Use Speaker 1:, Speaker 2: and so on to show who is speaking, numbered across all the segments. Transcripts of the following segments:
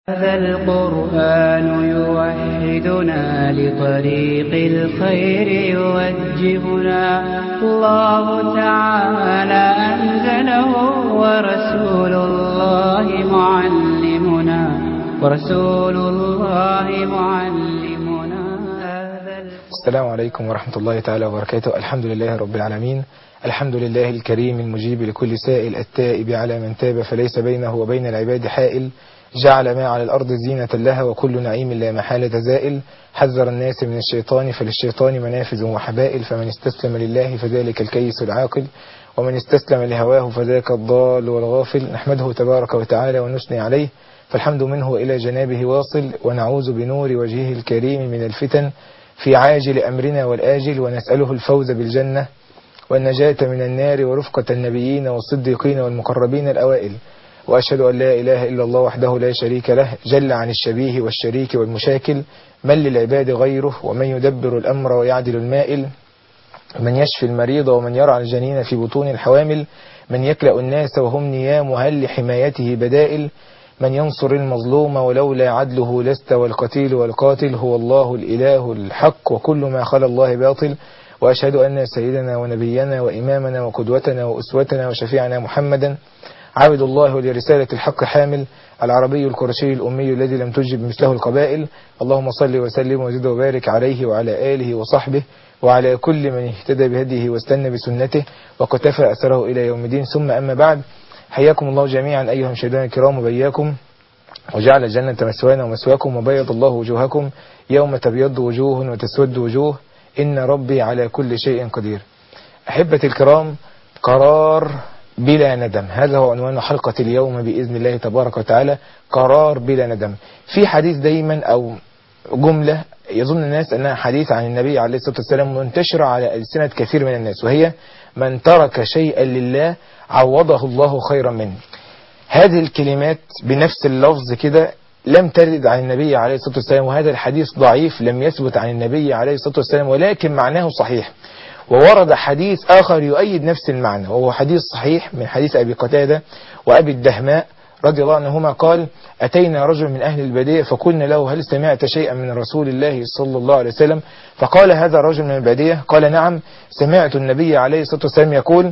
Speaker 1: هذا القرآن يوحدنا لطريق الخير يوجهنا الله تعالى أنزله ورسول الله معلمنا ورسول الله معلمنا هذا
Speaker 2: السلام عليكم ورحمة الله تعالى وبركاته الحمد لله رب العالمين الحمد لله الكريم المجيب لكل سائل التائب على من تاب فليس بينه وبين العباد حائل جعل ما على الأرض زينة لها وكل نعيم لا محالة زائل حذر الناس من الشيطان فللشيطان منافذ وحبائل فمن استسلم لله فذلك الكيس العاقل ومن استسلم لهواه فذاك الضال والغافل نحمده تبارك وتعالى ونثني عليه فالحمد منه إلى جنابه واصل ونعوذ بنور وجهه الكريم من الفتن في عاجل أمرنا والآجل ونسأله الفوز بالجنة والنجاة من النار ورفقة النبيين والصديقين والمقربين الأوائل وأشهد أن لا إله إلا الله وحده لا شريك له جل عن الشبيه والشريك والمشاكل من للعباد غيره ومن يدبر الأمر ويعدل المائل من يشفي المريض ومن يرعى الجنين في بطون الحوامل من يكلأ الناس وهم نيام هل لحمايته بدائل من ينصر المظلوم ولولا عدله لست والقتيل والقاتل هو الله الإله الحق وكل ما خلى الله باطل وأشهد أن سيدنا ونبينا وإمامنا وقدوتنا وأسوتنا وشفيعنا محمدا عبد الله لرسالة الحق حامل العربي القرشي الأمي الذي لم تجب مثله القبائل اللهم صل وسلم وزد وبارك عليه وعلى آله وصحبه وعلى كل من اهتدى بهديه واستنى بسنته وقتفى أثره إلى يوم الدين ثم أما بعد حياكم الله جميعا أيها المشاهدين الكرام وبياكم وجعل الجنة مسوانا ومسواكم وبيض الله وجوهكم يوم تبيض وجوه وتسود وجوه إن ربي على كل شيء قدير أحبتي الكرام قرار بلا ندم هذا هو عنوان حلقة اليوم بإذن الله تبارك وتعالى قرار بلا ندم في حديث دايما أو جملة يظن الناس أنها حديث عن النبي عليه الصلاة والسلام منتشرة على ألسنة كثير من الناس وهي من ترك شيئا لله عوضه الله خيرا منه هذه الكلمات بنفس اللفظ كده لم ترد عن النبي عليه الصلاة والسلام وهذا الحديث ضعيف لم يثبت عن النبي عليه الصلاة والسلام ولكن معناه صحيح وورد حديث آخر يؤيد نفس المعنى وهو حديث صحيح من حديث أبي قتادة وأبي الدهماء رضي الله عنهما قال أتينا رجل من أهل البادية فقلنا له هل سمعت شيئا من رسول الله صلى الله عليه وسلم فقال هذا الرجل من البادية قال نعم سمعت النبي عليه الصلاة والسلام يقول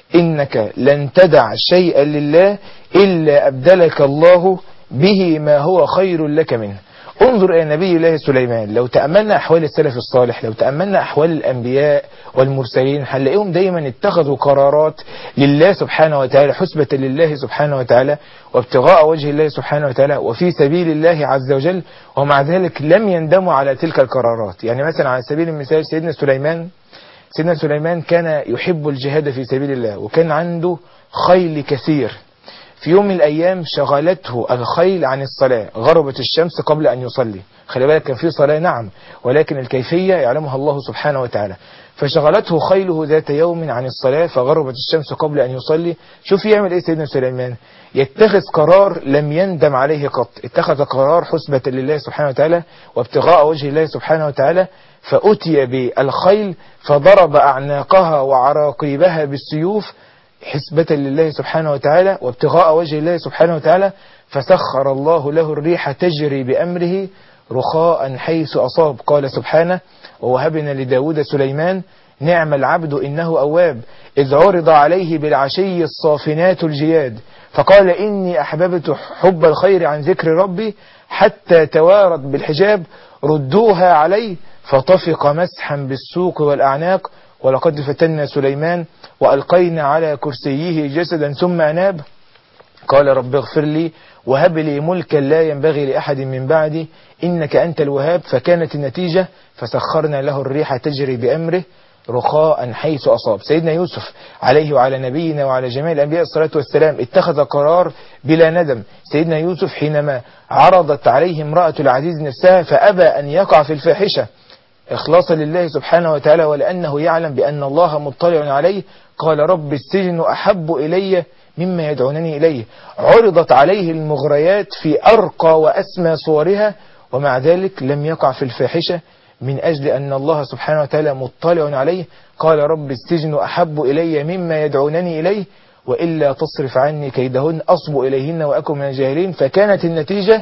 Speaker 2: إنك لن تدع شيئا لله إلا أبدلك الله به ما هو خير لك منه انظر إلى نبي الله سليمان لو تأملنا أحوال السلف الصالح لو تأملنا أحوال الأنبياء والمرسلين هنلاقيهم دايما اتخذوا قرارات لله سبحانه وتعالى حسبة لله سبحانه وتعالى وابتغاء وجه الله سبحانه وتعالى وفي سبيل الله عز وجل ومع ذلك لم يندموا على تلك القرارات يعني مثلا على سبيل المثال سيدنا سليمان سيدنا سليمان كان يحب الجهاد في سبيل الله وكان عنده خيل كثير في يوم من الأيام شغلته الخيل عن الصلاة غربت الشمس قبل أن يصلي خلي بالك كان في صلاة نعم ولكن الكيفية يعلمها الله سبحانه وتعالى فشغلته خيله ذات يوم عن الصلاة فغربت الشمس قبل أن يصلي شوف يعمل إيه سيدنا سليمان يتخذ قرار لم يندم عليه قط اتخذ قرار حسبة لله سبحانه وتعالى وابتغاء وجه الله سبحانه وتعالى فأتي بالخيل فضرب أعناقها وعراقيبها بالسيوف حسبة لله سبحانه وتعالى وابتغاء وجه الله سبحانه وتعالى فسخر الله له الريح تجري بأمره رخاء حيث أصاب قال سبحانه ووهبنا لداود سليمان نعم العبد إنه أواب إذ عرض عليه بالعشي الصافنات الجياد فقال إني أحببت حب الخير عن ذكر ربي حتى توارت بالحجاب ردوها علي فطفق مسحا بالسوق والأعناق ولقد فتنا سليمان وألقينا على كرسيه جسدا ثم أناب قال رب اغفر لي وهب لي ملكا لا ينبغي لأحد من بعدي إنك أنت الوهاب فكانت النتيجة فسخرنا له الريح تجري بأمره رخاء حيث أصاب سيدنا يوسف عليه وعلى نبينا وعلى جميع الأنبياء الصلاة والسلام اتخذ قرار بلا ندم سيدنا يوسف حينما عرضت عليه امرأة العزيز نفسها فأبى أن يقع في الفاحشة إخلاصا لله سبحانه وتعالى ولأنه يعلم بأن الله مطلع عليه قال رب السجن أحب إلي مما يدعونني إليه عرضت عليه المغريات في أرقى وأسمى صورها ومع ذلك لم يقع في الفاحشة من أجل أن الله سبحانه وتعالى مطلع عليه قال رب السجن أحب إلي مما يدعونني إليه وإلا تصرف عني كيدهن أصب إليهن وأكن من الجاهلين فكانت النتيجة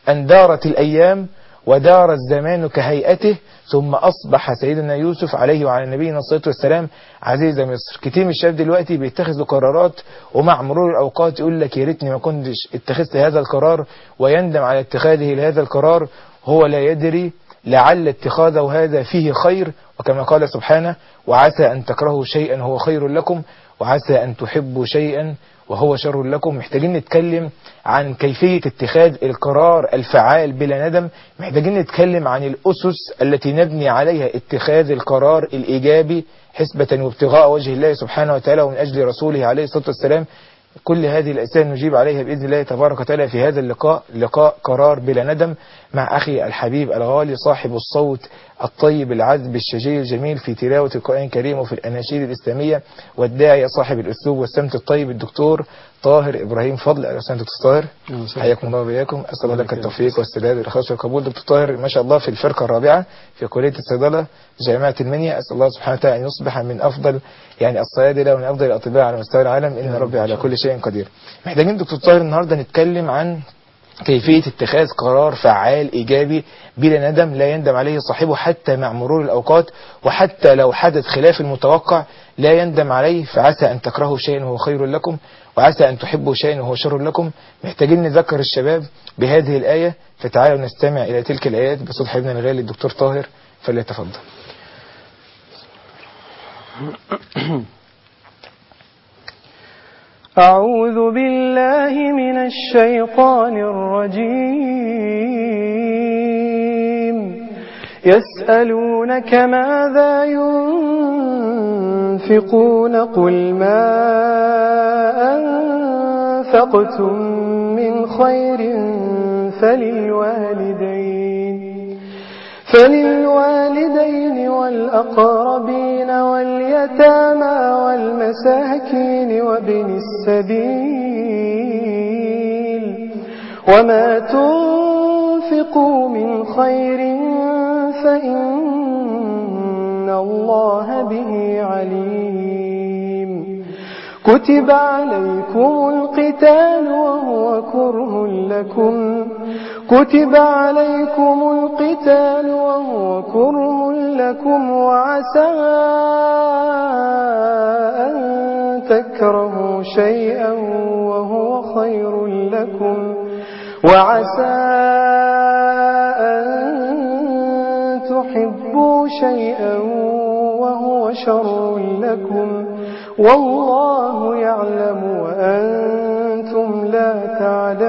Speaker 2: أن دارت الأيام ودار الزمان كهيئته ثم أصبح سيدنا يوسف عليه وعلى نبينا الصلاة والسلام عزيز مصر كتير من الشباب دلوقتي بيتخذوا قرارات ومع مرور الأوقات يقول لك يا ريتني ما كنتش اتخذت هذا القرار ويندم على اتخاذه لهذا القرار هو لا يدري لعل اتخاذه هذا فيه خير وكما قال سبحانه وعسى أن تكرهوا شيئا هو خير لكم وعسى أن تحبوا شيئا وهو شر لكم محتاجين نتكلم عن كيفية اتخاذ القرار الفعال بلا ندم محتاجين نتكلم عن الأسس التي نبني عليها اتخاذ القرار الإيجابي حسبة وابتغاء وجه الله سبحانه وتعالى ومن أجل رسوله عليه الصلاة والسلام كل هذه الأسئلة نجيب عليها بإذن الله تبارك وتعالى في هذا اللقاء لقاء قرار بلا ندم مع أخي الحبيب الغالي صاحب الصوت الطيب العذب الشجي الجميل في تلاوة القرآن الكريم وفي الأناشيد الإسلامية والداعية صاحب الأسلوب والسمت الطيب الدكتور طاهر إبراهيم فضل أهلا وسهلا دكتور طاهر حياكم الله وبياكم أسأل الله لك التوفيق والسداد والإخلاص والقبول دكتور طاهر ما شاء الله في الفرقة الرابعة في كلية الصيدلة جامعة المنيا أسأل الله سبحانه وتعالى أن يصبح من أفضل يعني الصيادلة ومن أفضل الأطباء على مستوى العالم إن ربي على كل شيء قدير محتاجين دكتور طاهر النهاردة نتكلم عن كيفية اتخاذ قرار فعال إيجابي بلا ندم لا يندم عليه صاحبه حتى مع مرور الأوقات وحتى لو حدث خلاف المتوقع لا يندم عليه فعسى أن تكرهوا شيئا وهو خير لكم وعسى أن تحبوا شيئا وهو شر لكم محتاجين نذكر الشباب بهذه الآية فتعالوا نستمع إلى تلك الآيات بصوت حبيبنا الغالي الدكتور طاهر فليتفضل
Speaker 3: أعوذ بالله من الشيطان الرجيم يسألونك ماذا ينفقون قل ما أنفقتم من خير فللوالدين فللوالدين والأقربين واليتامى والمساكين وابن السبيل وما تنفقوا من خير فإن الله به عليم كتب عليكم القتال وهو كره لكم كتب عليكم القتال وهو كره لكم وعسى أن تكرهوا شيئا وهو خير لكم وعسى أن تحبوا شيئا وهو شر لكم والله يعلم وأنتم لا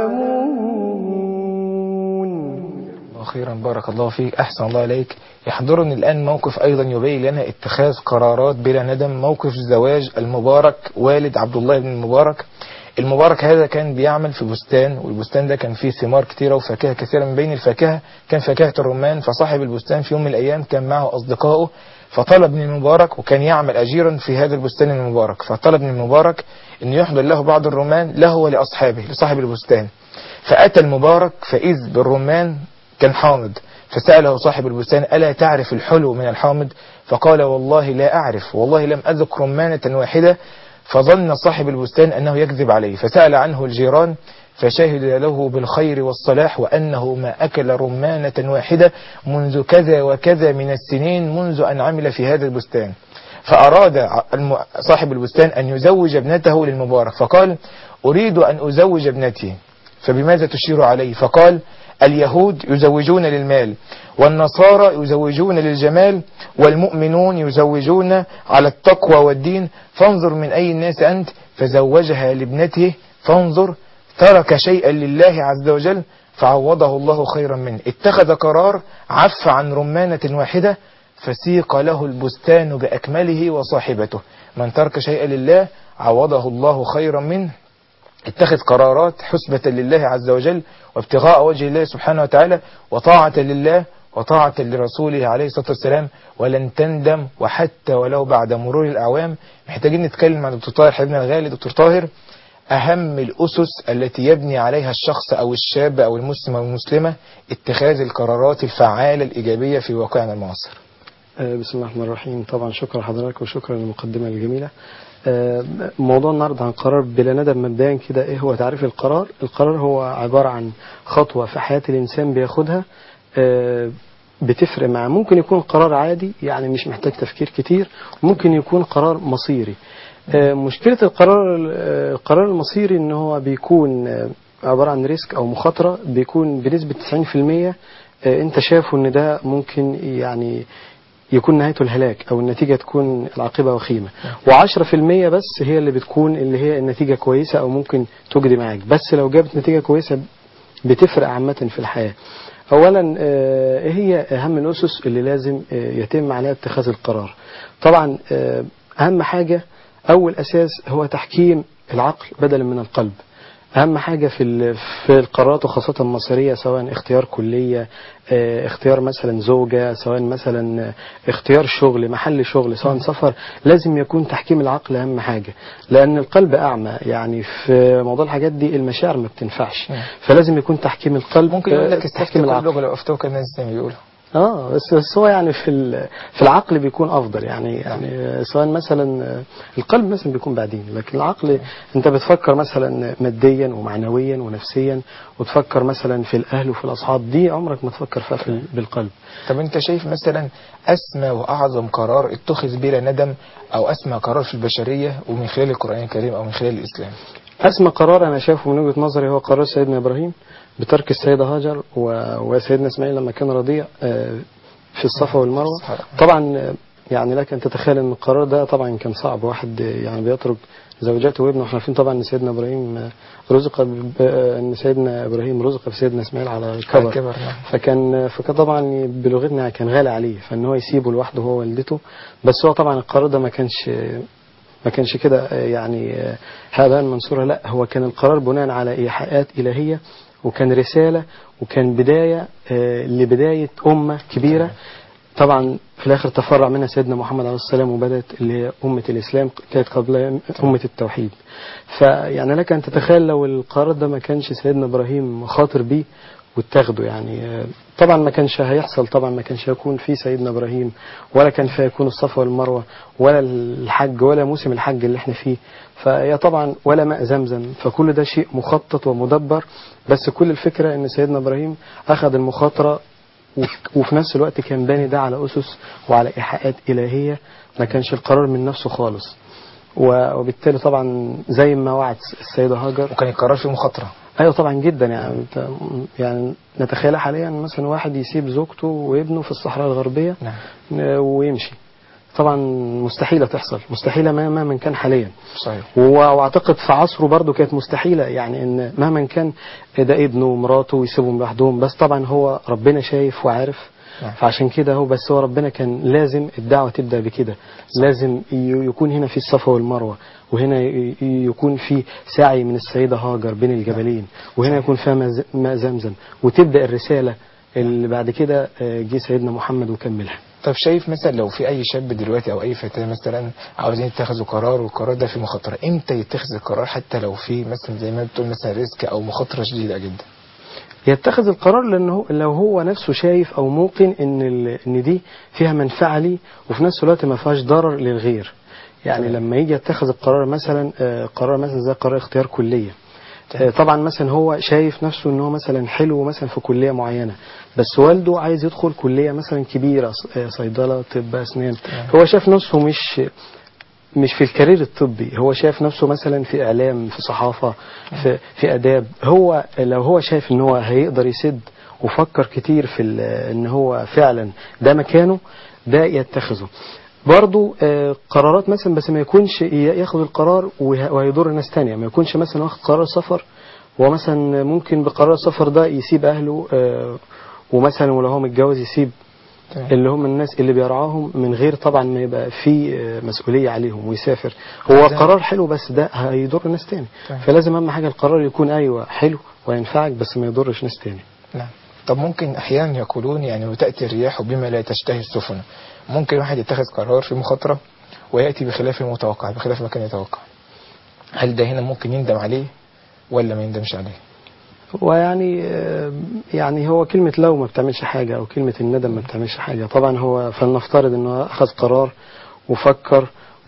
Speaker 3: تعلمون
Speaker 2: خيرا بارك الله فيك أحسن الله إليك يحضرني الآن موقف أيضا يبين لنا اتخاذ قرارات بلا ندم موقف زواج المبارك والد عبد الله بن المبارك المبارك هذا كان بيعمل في بستان والبستان ده كان فيه ثمار كتيرة وفاكهة كثيرة من بين الفاكهة كان فاكهة الرمان فصاحب البستان في يوم من الأيام كان معه أصدقائه فطلب من المبارك وكان يعمل أجيرا في هذا البستان المبارك فطلب من المبارك أن يحضر له بعض الرمان له ولأصحابه لصاحب البستان فأتى المبارك فإذ بالرمان كان حامض فسأله صاحب البستان ألا تعرف الحلو من الحامض فقال والله لا أعرف والله لم أذق رمانة واحدة فظن صاحب البستان أنه يكذب عليه فسأل عنه الجيران فشهد له بالخير والصلاح وأنه ما أكل رمانة واحدة منذ كذا وكذا من السنين منذ أن عمل في هذا البستان فأراد صاحب البستان أن يزوج ابنته للمبارك فقال أريد أن أزوج ابنتي فبماذا تشير عليه فقال اليهود يزوجون للمال والنصارى يزوجون للجمال والمؤمنون يزوجون على التقوى والدين فانظر من أي الناس أنت فزوجها لابنته فانظر ترك شيئا لله عز وجل فعوضه الله خيرا منه اتخذ قرار عف عن رمانة واحدة فسيق له البستان بأكمله وصاحبته من ترك شيئا لله عوضه الله خيرا منه اتخذ قرارات حسبة لله عز وجل وابتغاء وجه الله سبحانه وتعالى وطاعة لله وطاعة لرسوله عليه الصلاة والسلام ولن تندم وحتى ولو بعد مرور الأعوام محتاجين نتكلم عن دكتور طاهر حبيبنا الغالي دكتور طاهر أهم الأسس التي يبني عليها الشخص أو الشاب أو المسلم أو المسلمة اتخاذ القرارات الفعالة الإيجابية في واقعنا المعاصر
Speaker 3: آه، بسم الله الرحمن الرحيم طبعا شكرا لحضرتك وشكرا للمقدمة الجميلة آه، موضوع النهارده عن قرار بلا ندم مبدئيا كده ايه هو تعريف القرار القرار هو عبارة عن خطوة في حياة الإنسان بياخدها آه، بتفرق معاه ممكن يكون قرار عادي يعني مش محتاج تفكير كتير ممكن يكون قرار مصيري آه، مشكلة القرار آه، القرار المصيري ان هو بيكون آه، عبارة عن ريسك او مخاطرة بيكون بنسبة 90% آه، انت شايفه ان ده ممكن يعني يكون نهايته الهلاك او النتيجة تكون العاقبة وخيمة و10% بس هي اللي بتكون اللي هي النتيجة كويسة او ممكن تجدي معاك بس لو جابت نتيجة كويسة بتفرق عامة في الحياة اولا آه، ايه هي اهم الاسس اللي لازم آه، يتم عليها اتخاذ القرار طبعا آه، اهم حاجة اول اساس هو تحكيم العقل بدلا من القلب اهم حاجه في ال- في القرارات وخاصه المصيريه سواء اختيار كليه آه، اختيار مثلا زوجه سواء مثلا آه، اختيار شغل محل شغل سواء سفر لازم يكون تحكيم العقل اهم حاجه لان القلب اعمى يعني في موضوع الحاجات دي المشاعر ما بتنفعش
Speaker 2: نعم.
Speaker 3: فلازم يكون تحكيم القلب
Speaker 2: ممكن يقول لك
Speaker 3: آه،
Speaker 2: استفتي
Speaker 3: تحكيم
Speaker 2: كل
Speaker 3: العقل
Speaker 2: لغة لو أفتوك الناس زي ما بيقولوا
Speaker 3: اه بس بس هو يعني في ال- في العقل بيكون افضل يعني يعني سواء مثلا القلب مثلا بيكون بعدين لكن العقل انت بتفكر مثلا ماديا ومعنويا ونفسيا وتفكر مثلا في الاهل وفي الاصحاب دي عمرك ما تفكر فيها في ال- بالقلب
Speaker 2: طب انت شايف مثلا اسمى واعظم قرار اتخذ بلا ندم او اسمى قرار في البشريه ومن خلال القران الكريم او من خلال الاسلام
Speaker 3: اسمى قرار انا شايفه من وجهه نظري هو قرار سيدنا ابراهيم بترك السيده هاجر و- وسيدنا اسماعيل لما كان رضيع آه، في الصفا والمروه
Speaker 2: سبحان الله.
Speaker 3: طبعا آه، يعني لك ان تتخيل ان القرار ده طبعا كان صعب واحد آه، يعني بيترك زوجاته وابنه احنا عارفين طبعا ان سيدنا ابراهيم آه، رزق ب- آه، ان سيدنا ابراهيم رزق بسيدنا اسماعيل على
Speaker 2: على
Speaker 3: الكبر
Speaker 2: الكبر، نعم.
Speaker 3: فكان فكان طبعا بلغتنا كان غالي عليه فان هو يسيبه لوحده هو والدته بس هو طبعا القرار ده ما كانش ما كانش كده آه، يعني آه، هباء منصورا لا هو كان القرار بناء على ايحاءات الهيه وكان رساله وكان بدايه آه، لبدايه امه كبيره طبعا في الاخر تفرع منها سيدنا محمد عليه السلام وبدات اللي هي امه الاسلام كانت قبل امه التوحيد فيعني لك ان تتخيل لو القرار ده ما كانش سيدنا ابراهيم خاطر بيه واتاخده يعني آه، طبعا ما كانش هيحصل طبعا ما كانش هيكون في سيدنا ابراهيم ولا كان فيكون الصفا والمروه ولا الحج ولا موسم الحج اللي احنا فيه فهي طبعا ولا ماء زمزم فكل ده شيء مخطط ومدبر بس كل الفكره ان سيدنا ابراهيم اخذ المخاطره وف- وفي نفس الوقت كان باني ده على اسس وعلى ايحاءات الهيه ما كانش القرار من نفسه خالص و- وبالتالي طبعا زي ما وعد السيده هاجر
Speaker 2: وكان القرار فيه مخاطره
Speaker 3: ايوه طبعا جدا يعني انت يعني نتخيل حاليا مثلا واحد يسيب زوجته وابنه في الصحراء الغربيه
Speaker 2: نعم
Speaker 3: آه، ويمشي طبعا مستحيله تحصل مستحيله مهما من كان حاليا
Speaker 2: صحيح
Speaker 3: و- واعتقد في عصره برضه كانت مستحيله يعني ان مهما كان ده ابنه ومراته ويسيبهم لوحدهم بس طبعا هو ربنا شايف وعارف
Speaker 2: نعم.
Speaker 3: فعشان كده هو بس هو ربنا كان لازم الدعوه تبدا بكده لازم ي- يكون هنا في الصفا والمروه وهنا ي- ي- يكون في سعي من السيده هاجر بين الجبلين وهنا يكون فيها ماء ز- ماء زمزم وتبدا الرساله اللي بعد كده آه، جه سيدنا محمد وكملها
Speaker 2: طب شايف مثلا لو في اي شاب دلوقتي او اي فتاه مثلا عاوزين يتخذوا قرار والقرار ده فيه مخاطره امتى يتخذ القرار حتى لو في مثلا زي ما بتقول مثلا ريسك او مخاطره شديده جدا
Speaker 3: يتخذ القرار لان هو لو هو نفسه شايف او موقن ان ال- ان دي فيها منفعه ليه وفي نفس الوقت ما فيهاش ضرر للغير يعني
Speaker 2: تمام.
Speaker 3: لما يجي يتخذ القرار مثلا آه، قرار مثلا زي قرار اختيار كليه آه، طبعا مثلا هو شايف نفسه ان هو مثلا حلو مثلا في كليه معينه بس والده عايز يدخل كليه مثلا كبيره ص- آه، صيدله طب اسنان هو شايف نفسه مش مش في الكارير الطبي هو شايف نفسه مثلا في اعلام في صحافه في في اداب هو لو هو شايف ان هو هيقدر يسد وفكر كتير في ال- ان هو فعلا ده مكانه ده يتخذه برضو آه، قرارات مثلا بس ما يكونش ي- ياخد القرار وه- وهيضر ناس تانية ما يكونش مثلا واخد قرار سفر ومثلا ممكن بقرار السفر ده يسيب اهله آه، ومثلا ولو هو متجوز يسيب
Speaker 2: تمام.
Speaker 3: اللي هم الناس اللي بيرعاهم من غير طبعا ما يبقى في آه، مسؤولية عليهم ويسافر هو
Speaker 2: زي-
Speaker 3: قرار حلو بس ده هيضر ناس تاني
Speaker 2: تمام.
Speaker 3: فلازم اهم حاجة القرار يكون ايوه حلو وينفعك بس ما يضرش ناس تاني
Speaker 2: نعم طب ممكن احيانا يقولون يعني وتاتي الرياح بما لا تشتهي السفن ممكن واحد يتخذ قرار في مخاطره وياتي بخلاف المتوقع بخلاف ما كان يتوقع هل ده هنا ممكن يندم عليه ولا ما يندمش عليه
Speaker 3: ويعني آه، يعني هو كلمة لو ما بتعملش حاجة أو كلمة الندم ما بتعملش حاجة طبعا هو فلنفترض إنه أخذ قرار وفكر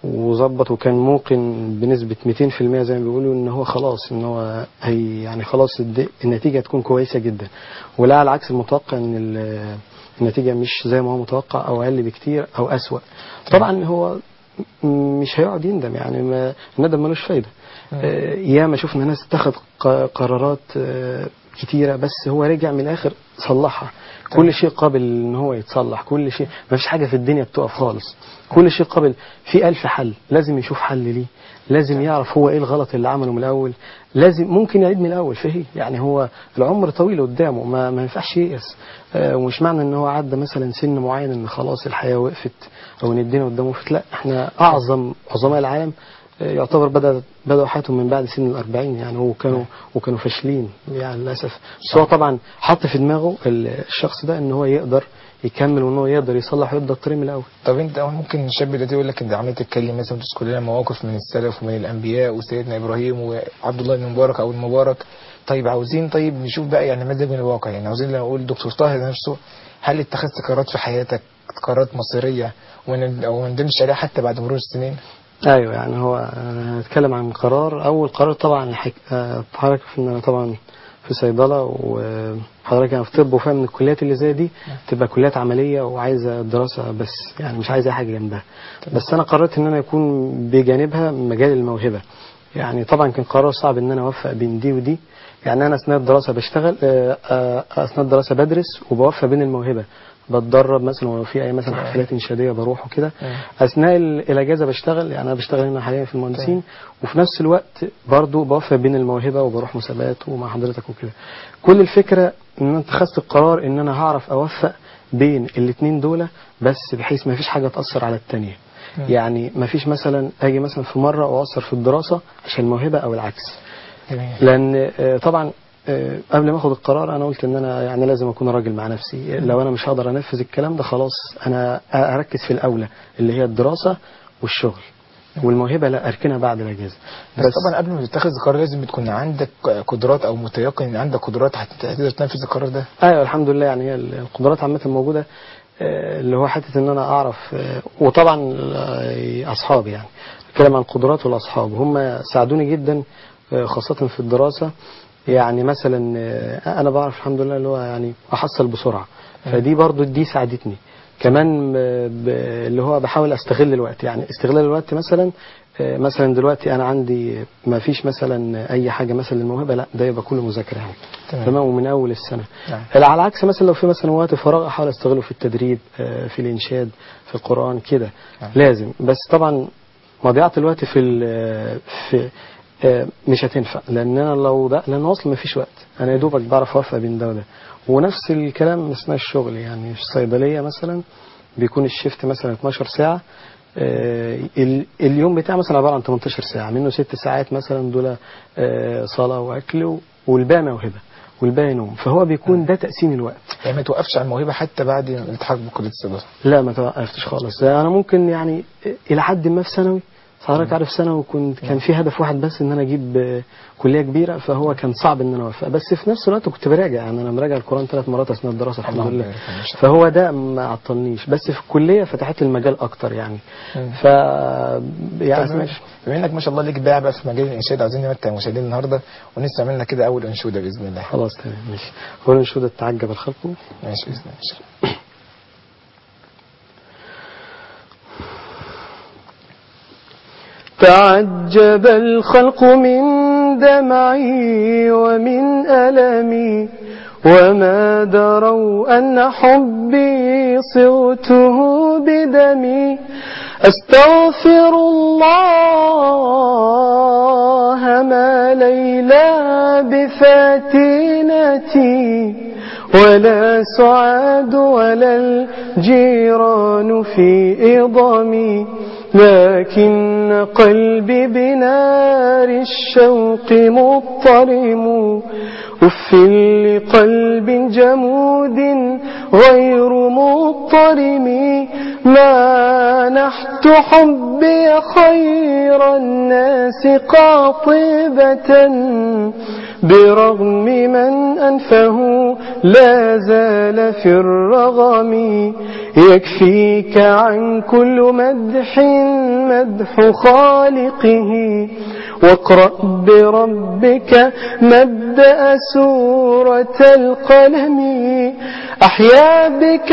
Speaker 3: وظبط وكان موقن بنسبة 200% زي ما بيقولوا إن هو خلاص إن هو هي يعني خلاص الد- النتيجة هتكون كويسة جدا ولا على عكس المتوقع إن ال- النتيجة مش زي ما هو متوقع أو أقل بكتير أو أسوأ طبعا هو م- مش هيقعد يندم يعني ما الندم ملوش فايدة آه، ياما شفنا ناس اتخذ ق- قرارات آه، كتيرة بس هو رجع من الآخر صلحها كل شيء قابل ان هو يتصلح كل شيء ما فيش حاجة في الدنيا بتقف خالص كل شيء قابل في ألف حل لازم يشوف حل ليه لازم يعرف هو ايه الغلط اللي عمله من الأول لازم ممكن يعيد من الأول فهي يعني هو العمر طويل قدامه ما, ما ينفعش ييأس آه، ومش معنى ان هو عدى مثلا سن معين ان خلاص الحياة وقفت او ان الدنيا قدامه وقفت لا احنا أعظم عظماء العالم يعتبر بدأ بدأوا حياتهم من بعد سن الأربعين يعني وكانوا وكانوا فاشلين يعني للأسف بس هو طبعا حط في دماغه الشخص ده إن هو يقدر يكمل وإن هو يقدر يصلح ويبدأ الطريق من الأول
Speaker 2: طب انت ممكن الشاب ده يقول لك انت عمال تتكلم مثلا تذكر لنا مواقف من السلف ومن الانبياء وسيدنا ابراهيم وعبد الله بن مبارك او المبارك طيب عاوزين طيب نشوف بقى يعني ماذا من الواقع يعني عاوزين لو نقول دكتور طاهر نفسه هل اتخذت قرارات في حياتك قرارات مصيريه وما او ما ندمتش عليها حتى بعد مرور السنين؟
Speaker 3: ايوه يعني هو أنا هتكلم عن قرار اول قرار طبعا الحك... آه، حضرتك ان انا طبعا في صيدله وحضرتك انا في طب وفاهم ان الكليات اللي زي دي تبقى كليات عمليه وعايزه دراسه بس يعني مش عايزه أي حاجه جنبها بس انا قررت ان انا يكون بجانبها مجال الموهبه يعني طبعا كان قرار صعب ان انا اوفق بين دي ودي يعني انا اثناء الدراسه بشتغل آه، آه، اثناء الدراسه بدرس وبوفق بين الموهبه بتدرب مثلا ولو في اي مثلا حفلات انشاديه بروح وكده اثناء ال- الاجازه بشتغل يعني انا بشتغل هنا حاليا في المهندسين وفي نفس الوقت برضو بوفق بين الموهبه وبروح مسابقات ومع حضرتك وكده كل الفكره ان انا اتخذت القرار ان انا هعرف اوفق بين الاثنين دول بس بحيث ما فيش حاجه تاثر على الثانيه يعني ما فيش مثلا اجي مثلا في مره واثر في الدراسه عشان موهبه او العكس
Speaker 2: جميل
Speaker 3: لان آه، طبعا آه، قبل ما اخد القرار انا قلت ان انا يعني لازم اكون راجل مع نفسي لو انا مش هقدر انفذ الكلام ده خلاص انا اركز في الاولى اللي هي الدراسه والشغل والموهبه لا اركنها بعد الاجازه
Speaker 2: بس, بس طبعا قبل ما تتخذ القرار لازم تكون عندك قدرات او متيقن ان عندك قدرات هت- هتقدر تنفذ القرار ده
Speaker 3: ايوه الحمد لله يعني هي القدرات عامه موجوده آه، اللي هو حته ان انا اعرف آه، وطبعا آه، اصحابي يعني اتكلم عن القدرات والاصحاب هم ساعدوني جدا آه، خاصه في الدراسه يعني مثلا آه، انا بعرف الحمد لله اللي هو يعني احصل بسرعه فدي برضو دي ساعدتني كمان آه، ب- اللي هو بحاول استغل الوقت يعني استغلال الوقت مثلا آه، مثلا دلوقتي انا عندي ما فيش مثلا اي حاجه مثلا للموهبه لا ده يبقى كله مذاكره يعني
Speaker 2: تمام.
Speaker 3: تمام ومن اول السنه
Speaker 2: نعم.
Speaker 3: على العكس مثلا لو في مثلا وقت فراغ احاول استغله في التدريب آه، في الانشاد في القران كده
Speaker 2: نعم.
Speaker 3: لازم بس طبعا مضيعه الوقت في ال- في آه، مش هتنفع لان انا لو ده لان اصلا ما فيش وقت انا يا دوبك بعرف اوفق بين ده وده ونفس الكلام اثناء الشغل يعني في الصيدليه مثلا بيكون الشيفت مثلا 12 ساعه آه، ال- اليوم بتاعي مثلا عباره عن 18 ساعه منه ست ساعات مثلا دول آه، صلاه واكل و- والباقي موهبه والباقي نوم فهو بيكون ده تقسيم الوقت
Speaker 2: يعني ما توقفش على الموهبه حتى بعد الالتحاق بكليه الصيدله
Speaker 3: لا ما توقفتش خالص انا ممكن يعني الى حد ما في ثانوي حضرتك عارف ثانوي كنت كان في هدف واحد بس ان انا اجيب آه، كليه كبيره فهو كان صعب ان انا اوفق بس في نفس الوقت كنت براجع يعني انا مراجع القران ثلاث مرات اثناء الدراسه الحمد
Speaker 2: اللهم
Speaker 3: لله
Speaker 2: بارك فيك ما شاء الله.
Speaker 3: فهو ده ما عطلنيش بس في الكليه فتحت لي المجال اكتر يعني
Speaker 2: مم.
Speaker 3: ف يعني
Speaker 2: طب بما- بما انك ما شاء الله ليك باع بقى في مجال الانشاد عايزين نمتع المشاهدين النهارده ونسمع منك كده اول انشوده باذن الله
Speaker 3: خلاص تمام ماشي هو الانشوده تعجب الخلق
Speaker 2: ماشي باذن الله
Speaker 3: تعجب الخلق من دمعي ومن ألمي وما دروا أن حبي صغته بدمي أستغفر الله ما ليلى بفاتنتي ولا سعاد ولا الجيران في إضمي لكن قلبي بنار الشوق مضطرم أف لقلب جمود غير مضطرم ما نحت حبي خير الناس قاطبة برغم من أنفه لا زال في الرغم يكفيك عن كل مدح مدح خالقه واقرأ بربك مبدأ سورة القلم أحيا بك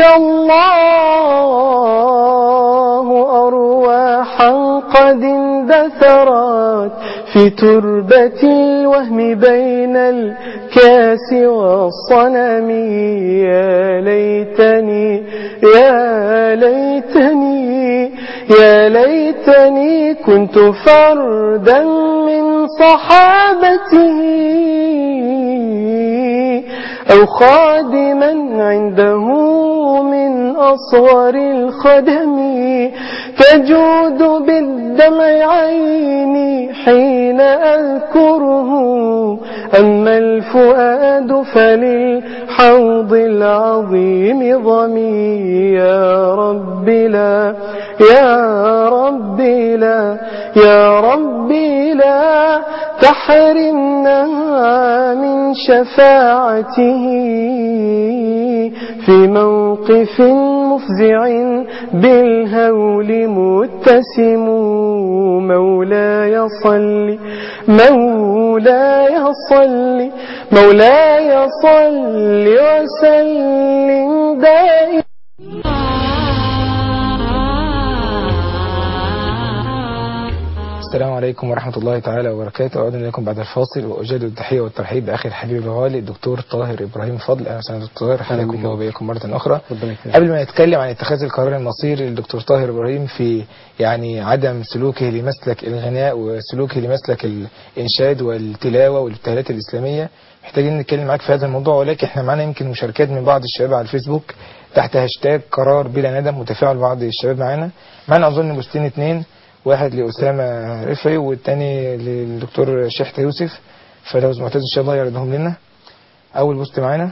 Speaker 3: الله أرواحا قد اندثرت في تربة الوهم بين الكاس والصنم يا ليتني يا ليتني يا ليتني كنت فردا من صحابته أو خادما عنده من أصغر الخدم تجود بالدمع عيني حين أذكره أما الفؤاد فللحوض العظيم ضمي يا رب لا يا رب لا يا رب لا تحرمنا من شفاعته في موقف مفزع بالهول متسم مولاي صل مولاي صل مولاي صل وسلم دائما
Speaker 2: السلام عليكم ورحمة الله تعالى وبركاته أعود إليكم بعد الفاصل وأجدد التحية والترحيب بأخي الحبيب الغالي الدكتور طاهر إبراهيم فضل أهلا وسهلا دكتور حياكم الله وبياكم مرة أخرى
Speaker 3: ربنا يكرمك.
Speaker 2: قبل ما نتكلم عن اتخاذ القرار المصيري للدكتور طاهر إبراهيم في يعني عدم سلوكه لمسلك الغناء وسلوكه لمسلك الإنشاد والتلاوة والابتهالات الإسلامية محتاجين نتكلم معاك في هذا الموضوع ولكن احنا معانا يمكن مشاركات من بعض الشباب على الفيسبوك تحت هاشتاج قرار بلا ندم وتفاعل بعض الشباب معانا معانا أظن بوستين اتنين واحد لأسامة رفعي والتاني للدكتور شحتة يوسف فلو معتز إن شاء الله يعرضهم لنا أول بوست معانا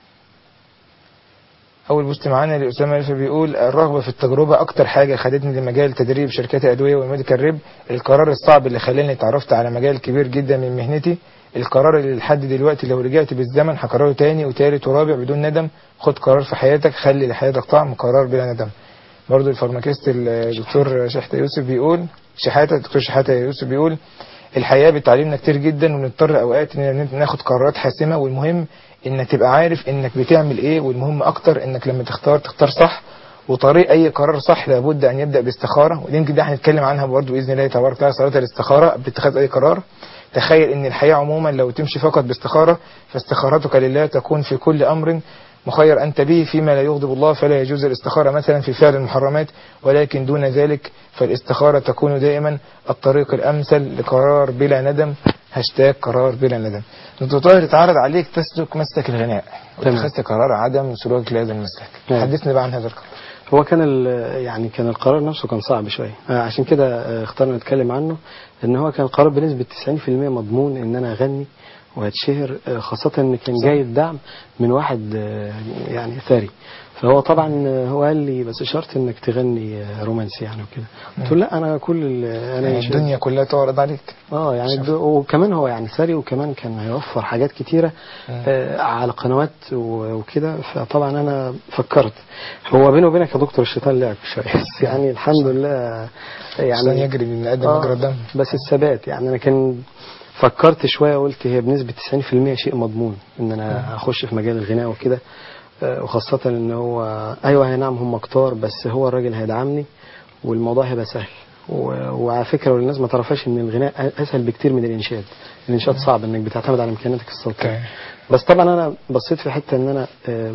Speaker 2: أول بوست معانا لأسامة رفعي بيقول الرغبة في التجربة أكتر حاجة خدتني لمجال تدريب شركات الأدوية والميديكال ريب القرار الصعب اللي خلاني اتعرفت على مجال كبير جدا من مهنتي القرار اللي لحد دلوقتي لو رجعت بالزمن هكرره تاني وتالت ورابع بدون ندم خد قرار في حياتك خلي لحياتك طعم قرار بلا ندم برضو الفارماكيست الدكتور شحتة يوسف بيقول شحاتة الدكتور شحاتة يوسف بيقول الحياة بتعلمنا كتير جدا ونضطر اوقات ان ناخد قرارات حاسمة والمهم انك تبقى عارف انك بتعمل ايه والمهم اكتر انك لما تختار تختار صح وطريق اي قرار صح لابد ان يبدا باستخاره ويمكن ده هنتكلم عنها برضو باذن الله تبارك وتعالى صلاه الاستخاره باتخاذ اي قرار تخيل ان الحياه عموما لو تمشي فقط باستخاره فاستخارتك لله تكون في كل امر مخير أنت به فيما لا يغضب الله فلا يجوز الاستخارة مثلا في فعل المحرمات ولكن دون ذلك فالاستخارة تكون دائما الطريق الأمثل لقرار بلا ندم هاشتاج قرار بلا ندم دكتور طاهر اتعرض عليك تسلك مسلك الغناء واتخذت قرار عدم سلوكك لهذا المسلك
Speaker 3: نعم.
Speaker 2: حدثنا بقى عن هذا القرار
Speaker 3: هو كان ال- يعني كان القرار نفسه كان صعب شويه آه، عشان كده آه، اخترنا نتكلم عنه ان هو كان قرار بنسبه 90% مضمون ان انا اغني وهتشهر آه، خاصه ان كان جاي الدعم من واحد آه، يعني ثري فهو طبعا آه، هو قال لي بس شرط انك تغني آه، رومانسي يعني وكده قلت له لا انا كل ال- انا
Speaker 2: يعني
Speaker 3: مش-
Speaker 2: الدنيا كلها تعرض عليك
Speaker 3: اه يعني الد- وكمان هو يعني ثري وكمان كان هيوفر حاجات كتيره آه على قنوات و- وكده فطبعا انا فكرت هو بيني وبينك يا دكتور الشيطان لعب شويه بس يعني الحمد لله
Speaker 2: عشان
Speaker 3: يعني
Speaker 2: يجري من آدم
Speaker 3: آه،
Speaker 2: مجرى الدم
Speaker 3: بس الثبات يعني انا كان فكرت شويه وقلت هي بنسبه 90% شيء مضمون ان انا اخش في مجال الغناء وكده آه، وخاصه ان هو ايوه هي نعم هم كتار بس هو الراجل هيدعمني والموضوع هيبقى سهل و- وعلى فكره والناس ما تعرفش ان الغناء اسهل بكتير من الانشاد الانشاد صعب انك بتعتمد على امكانياتك الصوتيه
Speaker 2: أوكي.
Speaker 3: بس طبعا انا بصيت في حته ان انا آه،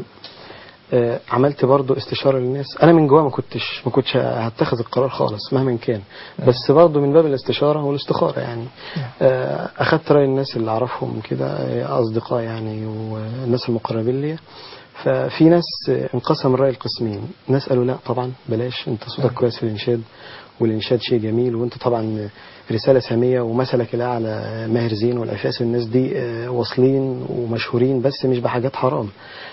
Speaker 3: آه، عملت برضو استشاره للناس انا من جوا ما كنتش ما كنتش هتخذ القرار خالص مهما كان بس برضو من باب الاستشاره والاستخاره يعني آه، اخدت راي الناس اللي اعرفهم كده آه، اصدقاء يعني والناس المقربين ليا ففي ناس آه، انقسم الراي القسمين ناس قالوا لا طبعا بلاش انت صوتك كويس في الانشاد والانشاد شيء جميل وانت طبعا رساله ساميه ومثلك الاعلى ماهر زين والعفاس الناس دي آه، واصلين ومشهورين بس مش بحاجات حرام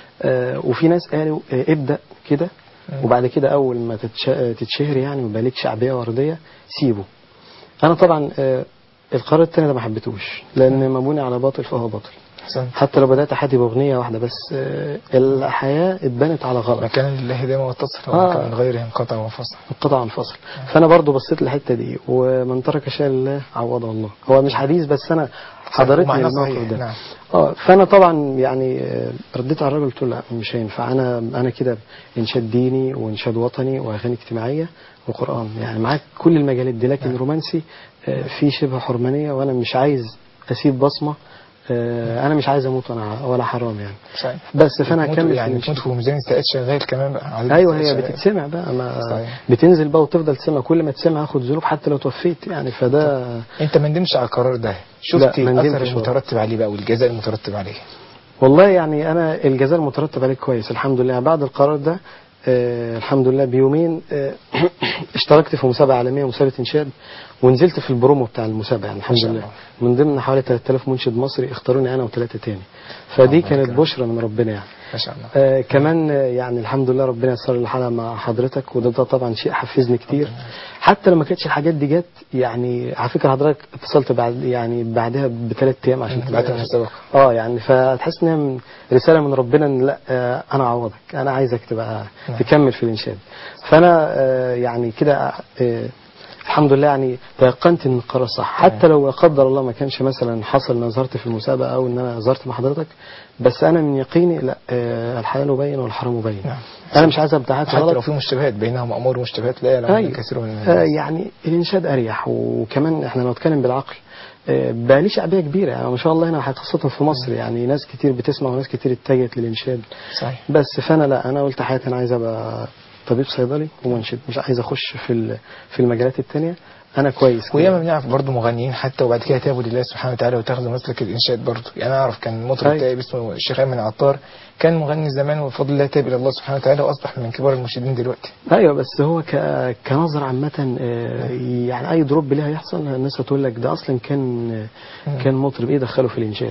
Speaker 3: آه، وفي ناس قالوا آه، ابدا كده وبعد كده اول ما تتش- آه، تتشهر يعني ويبقى ليك شعبيه ورديه سيبه انا طبعا آه، القرار التاني ده ما حبيتهوش لان مبني على باطل فهو باطل
Speaker 2: أحسنت.
Speaker 3: حتى لو بدات حياتي باغنيه واحده بس آه، الحياه اتبنت على غلط
Speaker 2: ما كان لله دائما متصل
Speaker 3: آه.
Speaker 2: وما كان من غيره انقطع وانفصل
Speaker 3: انقطع الفصل فانا برضو بصيت للحته دي ومن ترك شيئا لله عوضه الله هو مش حديث بس انا حضرتني
Speaker 2: ومعناه
Speaker 3: الموقف
Speaker 2: صحيح،
Speaker 3: ده
Speaker 2: نعم.
Speaker 3: اه فانا طبعا يعني آه، رديت على الراجل قلت له لا مش هينفع انا انا كده انشاد ديني وانشاد وطني واغاني اجتماعيه وقران يعني معاك كل المجالات دي لكن رومانسي آه، في شبه حرمانيه وانا مش عايز اسيب بصمه آه، انا مش عايز اموت وانا ولا حرام يعني
Speaker 2: صحيح
Speaker 3: بس فانا
Speaker 2: بتموت-
Speaker 3: هكمل في
Speaker 2: يعني
Speaker 3: الانشاد.
Speaker 2: بتموت في ميزان الساعات شغال كمان بقى عدد
Speaker 3: ايوه هي
Speaker 2: الساعات شغال.
Speaker 3: بتتسمع بقى ما
Speaker 2: صحيح.
Speaker 3: بتنزل بقى وتفضل تسمع كل ما تسمع هاخد ذنوب حتى لو توفيت يعني فده
Speaker 2: انت ما ندمتش على القرار ده
Speaker 3: لا،
Speaker 2: شفت
Speaker 3: ما
Speaker 2: الاثر
Speaker 3: ندمتش
Speaker 2: المترتب عليه بقى والجزاء المترتب عليه
Speaker 3: والله يعني انا الجزاء المترتب عليه كويس الحمد لله بعد القرار ده آه الحمد لله بيومين آه اشتركت في مسابقه عالميه مسابقه انشاد ونزلت في البرومو بتاع المسابقه يعني الحمد
Speaker 2: شاء
Speaker 3: لله
Speaker 2: الله.
Speaker 3: من ضمن حوالي 3000 منشد مصري اختاروني انا وثلاثه تاني فدي
Speaker 2: الله
Speaker 3: كانت
Speaker 2: يكرمك.
Speaker 3: بشرى من ربنا يعني
Speaker 2: ما شاء الله
Speaker 3: آه كمان آه، يعني الحمد لله ربنا يسر الحلقه مع حضرتك وده ده طبعا شيء حفزني كتير حتى لو ما كانتش الحاجات دي جت يعني على فكره حضرتك اتصلت بعد يعني بعدها بثلاث ايام عشان
Speaker 2: بعد
Speaker 3: تبقى-
Speaker 2: المسابقة.
Speaker 3: اه يعني فتحس انها من رساله من ربنا ان لا آه انا اعوضك انا عايزك تبقى
Speaker 2: نعم.
Speaker 3: تكمل في الانشاد فانا آه يعني كده آه الحمد لله يعني تيقنت ان القرار صح حتى لو لا قدر الله ما كانش مثلا حصل ان ظهرت في المسابقه او ان انا ظهرت مع حضرتك بس انا من يقيني لا آه الحلال بين والحرام بين
Speaker 2: نعم.
Speaker 3: انا مش عايز ابتعاد
Speaker 2: حتى لو
Speaker 3: غلط
Speaker 2: في مشتبهات بينهم امور ومشتبهات لا يعلم
Speaker 3: أيوة.
Speaker 2: كثير من
Speaker 3: آه
Speaker 2: الناس
Speaker 3: يعني الانشاد اريح وكمان احنا لو نتكلم بالعقل آه، بقى ليه شعبيه كبيره يعني ما شاء الله هنا خاصه في مصر يعني ناس كتير بتسمع وناس كتير اتجهت للانشاد
Speaker 2: صحيح
Speaker 3: بس فانا لا انا قلت حياتي انا عايز ابقى طبيب صيدلي ومنشد مش عايز اخش في ال- في المجالات التانية انا كويس كده.
Speaker 2: وياما بنعرف برضه مغنيين حتى وبعد كده تابوا لله سبحانه وتعالى وتاخذوا مسلك الانشاد برضه يعني انا اعرف كان مطرب
Speaker 3: أيوة.
Speaker 2: تائب اسمه الشيخ ايمن عطار كان مغني زمان وبفضل الله تاب الى الله سبحانه وتعالى واصبح من كبار المنشدين دلوقتي
Speaker 3: ايوه بس هو ك... كنظره عامه آه، يعني اي دروب ليه هيحصل الناس هتقول لك ده اصلا كان
Speaker 2: مم.
Speaker 3: كان مطرب ايه دخله في الانشاد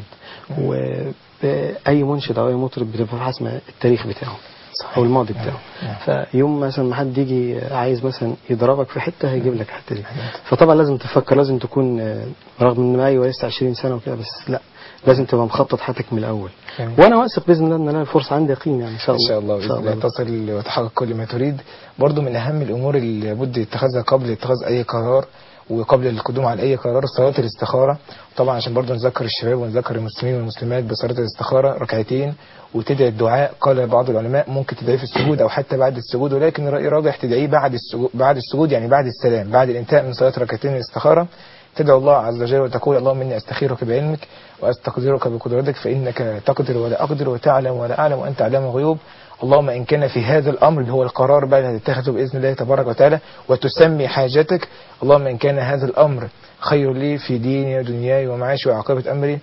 Speaker 3: واي منشد او اي مطرب بتبقى حاسمه التاريخ بتاعه
Speaker 2: صحيح.
Speaker 3: او الماضي بتاعه
Speaker 2: نعم.
Speaker 3: فيوم مثلا ما حد يجي عايز مثلا يضربك في حته هيجيب لك الحته دي فطبعا لازم تفكر لازم تكون آه، رغم ان ايوه لسه 20 سنه وكده بس لا لازم تبقى مخطط حياتك من الاول
Speaker 2: جميل.
Speaker 3: وانا واثق باذن الله ان انا الفرصه عندي يقين يعني ان شاء
Speaker 2: ان
Speaker 3: الله
Speaker 2: شاء الله باذن الله تصل وتحقق كل ما تريد برضه من اهم الامور اللي لابد اتخاذها قبل اتخاذ اي قرار وقبل القدوم على اي قرار صلاه الاستخاره طبعا عشان برضه نذكر الشباب ونذكر المسلمين والمسلمات بصلاه الاستخاره ركعتين وتدعي الدعاء قال بعض العلماء ممكن تدعيه في السجود او حتى بعد السجود ولكن الراي الراجح تدعيه بعد السجود بعد السجود يعني بعد السلام بعد الانتهاء من صلاه ركعتين الاستخاره تدعو الله عز وجل وتقول اللهم اني استخيرك بعلمك واستقدرك بقدرتك فانك تقدر ولا اقدر وتعلم ولا اعلم وانت علام الغيوب اللهم ان كان في هذا الامر اللي هو القرار بقى اللي هتتخذه باذن الله تبارك وتعالى وتسمي حاجتك اللهم ان كان هذا الامر خير لي في ديني ودنياي ومعاشي وعاقبه امري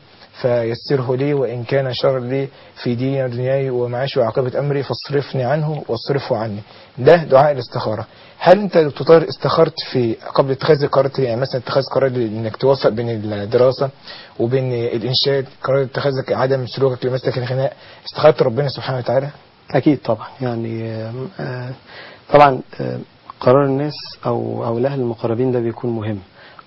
Speaker 2: فيسره لي وإن كان شر لي في ديني ودنياي ومعاشي وعاقبة أمري فاصرفني عنه واصرفه عني ده دعاء الاستخارة هل أنت دكتور طارق استخرت في قبل اتخاذ القرار يعني مثلا اتخاذ قرار إنك توفق بين الدراسة وبين الإنشاد قرار اتخاذك عدم سلوكك لمسلك الغناء استخرت ربنا سبحانه وتعالى
Speaker 3: أكيد طبعا يعني آم، آه، طبعا آه، قرار الناس أو أو الأهل المقربين ده بيكون مهم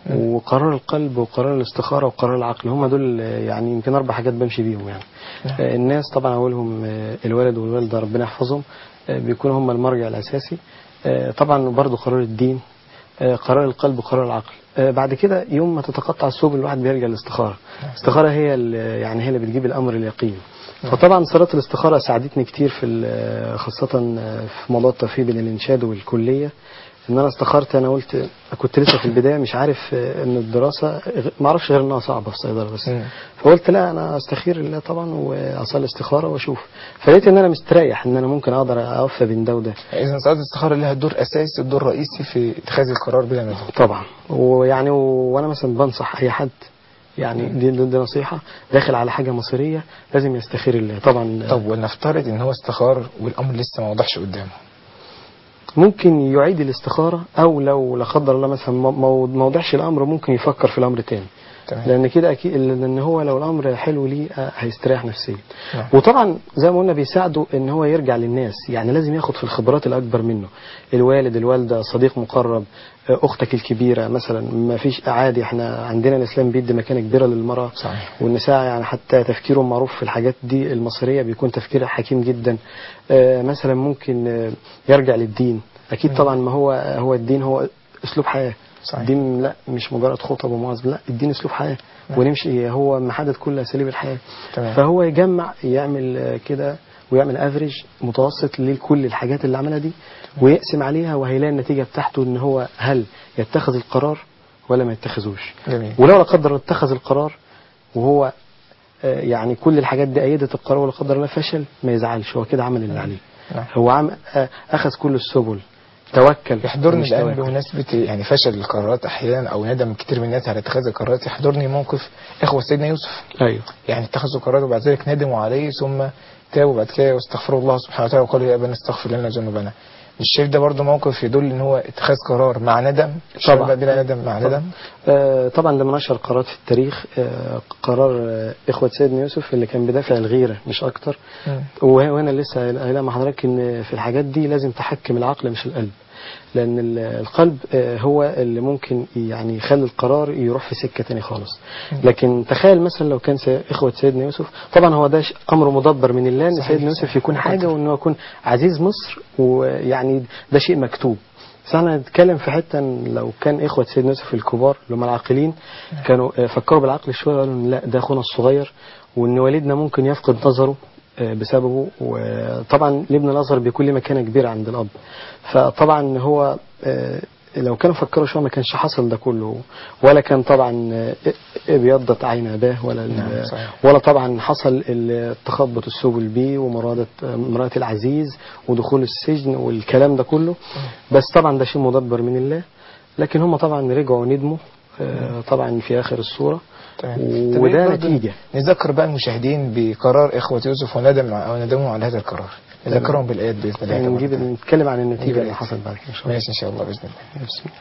Speaker 3: وقرار القلب وقرار الاستخارة وقرار العقل هم دول آه، يعني يمكن أربع حاجات بمشي بيهم يعني
Speaker 2: نعم.
Speaker 3: آه، الناس طبعا أولهم آه، الولد والوالدة ربنا يحفظهم آه، بيكونوا هم المرجع الأساسي آه، طبعا برضو قرار الدين آه، قرار القلب وقرار العقل آه، بعد كده يوم ما تتقطع السبل الواحد بيلجأ للاستخارة الاستخارة هي ال- يعني هي اللي بتجيب الأمر اليقين فطبعا صلاة الاستخارة ساعدتني كتير في ال- خاصة في موضوع التوفيق بين الإنشاد والكلية ان انا استخرت انا قلت كنت لسه في البدايه مش عارف آه، ان الدراسه ما اعرفش غير انها صعبه في صيدله بس
Speaker 2: مم.
Speaker 3: فقلت لا انا استخير الله طبعا واصلي استخاره واشوف فلقيت ان انا مستريح ان انا ممكن اقدر اوفى بين ده وده
Speaker 2: إذا صلاة الاستخارة لها دور أساسي ودور رئيسي في اتخاذ القرار بلا ندم
Speaker 3: طبعا ويعني و- وانا مثلا بنصح اي حد يعني دي, دي, دي نصيحه داخل على حاجه مصيريه لازم يستخير الله طبعا
Speaker 2: طب ولنفترض إن هو استخار والأمر لسه ما وضحش قدامه
Speaker 3: ممكن يعيد الاستخاره او لو لا قدر الله مثلا ما- ما ما وضحش الامر ممكن يفكر في الامر تاني
Speaker 2: تمام.
Speaker 3: لان كده اكيد لان هو لو الامر حلو ليه آه، هيستريح نفسيا
Speaker 2: نعم.
Speaker 3: وطبعا زي ما قلنا بيساعده ان هو يرجع للناس يعني لازم ياخد في الخبرات الاكبر منه الوالد الوالده صديق مقرب آه، اختك الكبيره مثلا ما فيش عادي احنا عندنا الاسلام بيدي مكانه كبيره للمراه
Speaker 2: صحيح.
Speaker 3: والنساء يعني حتى تفكيرهم معروف في الحاجات دي المصريه بيكون تفكير حكيم جدا آه، مثلا ممكن آه، يرجع للدين اكيد طبعا ما هو هو الدين هو اسلوب حياه
Speaker 2: صحيح.
Speaker 3: الدين لا مش مجرد خطب ومواعظ لا الدين اسلوب حياه
Speaker 2: نعم.
Speaker 3: ونمشي هو محدد كل اساليب الحياه
Speaker 2: تمام.
Speaker 3: فهو يجمع يعمل آه، كده ويعمل افريج متوسط لكل الحاجات اللي عملها دي ويقسم عليها وهيلاقي النتيجه بتاعته ان هو هل يتخذ القرار ولا ما يتخذوش
Speaker 2: جميل
Speaker 3: ولو لا قدر الله اتخذ القرار وهو آه، يعني كل الحاجات دي ايدت القرار ولا قدر الله فشل ما يزعلش هو كده عمل اللي عليه
Speaker 2: نعم.
Speaker 3: هو عم آه، اخذ كل السبل توكل
Speaker 2: يحضرني
Speaker 3: مش
Speaker 2: الآن
Speaker 3: توكل.
Speaker 2: بمناسبة يعني فشل القرارات أحيانا أو ندم كتير من الناس على اتخاذ القرارات يحضرني موقف إخوة سيدنا يوسف
Speaker 3: ايوه
Speaker 2: يعني اتخذوا قرار وبعد ذلك ندموا عليه ثم تابوا بعد كده واستغفروا الله سبحانه وتعالى وقالوا يا أبانا استغفر لنا ذنوبنا مش شايف ده برضه موقف يدل ان هو اتخاذ قرار مع ندم
Speaker 3: طبعا.
Speaker 2: طبعا بلا ندم مع ندم
Speaker 3: آه، طبعا لما نشر قرارات في التاريخ آه، قرار آه، إخوة سيدنا يوسف اللي كان بدافع الغيرة مش أكتر
Speaker 2: مم.
Speaker 3: وه- وهنا لسه قايلها مع حضرتك إن في الحاجات دي لازم تحكم العقل مش القلب لأن ال- القلب آه، هو اللي ممكن يعني يخلي القرار يروح في سكة تاني خالص لكن تخيل مثلا لو كان سي- إخوة سيدنا يوسف طبعا هو ده ش- أمر مدبر من الله إن
Speaker 2: صحيح،
Speaker 3: سيدنا يوسف
Speaker 2: صحيح.
Speaker 3: يكون حاجة وإن هو يكون عزيز مصر ويعني ده شيء مكتوب بس احنا نتكلم في حته إن لو كان اخوه سيدنا يوسف الكبار اللي هم العاقلين كانوا آه، فكروا بالعقل شويه قالوا إن لا ده اخونا الصغير وان والدنا ممكن يفقد نظره آه، بسببه وطبعا الابن الاصغر بيكون له مكانه كبيره عند الاب فطبعا هو آه، لو كانوا فكروا شويه ما كانش حصل ده كله ولا كان طبعا آه، ابيضت عين اباه ولا ال-
Speaker 2: نعم، صحيح.
Speaker 3: ولا طبعا حصل التخبط السبل بيه ومرادة امرأة العزيز ودخول السجن والكلام ده كله بس طبعا ده شيء مدبر من الله لكن هم طبعا رجعوا ندموا آه، طبعا في آخر الصورة
Speaker 2: تمام. طب
Speaker 3: وده
Speaker 2: إيه برضه
Speaker 3: نتيجة
Speaker 2: نذكر بقى المشاهدين بقرار إخوة يوسف وندم أو ندموا على هذا القرار نذكرهم بالآيات بإذن الله
Speaker 3: يعني
Speaker 2: تبارك
Speaker 3: نجيب
Speaker 2: وتعالى.
Speaker 3: نتكلم عن النتيجة اللي
Speaker 2: الآيات.
Speaker 3: حصلت بعد كده إن شاء الله
Speaker 2: ماشي إن شاء الله بإذن الله
Speaker 3: بسم الله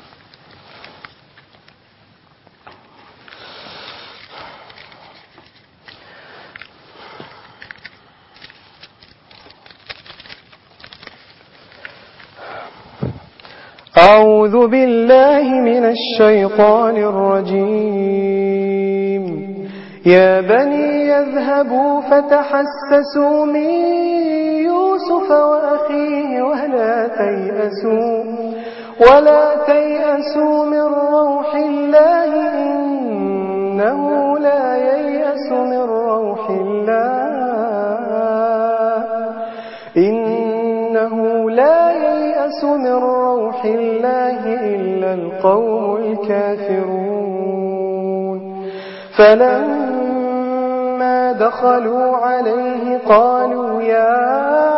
Speaker 3: أعوذ بالله من الشيطان الرجيم يا بني يذهبوا فتحسسوا من يوسف وأخيه ولا تيأسوا ولا تيأسوا من روح الله إنه لا ييأس من روح الله إنه لا ييأس من روح الله إلا القوم الكافرون فلما دخلوا عليه قالوا يا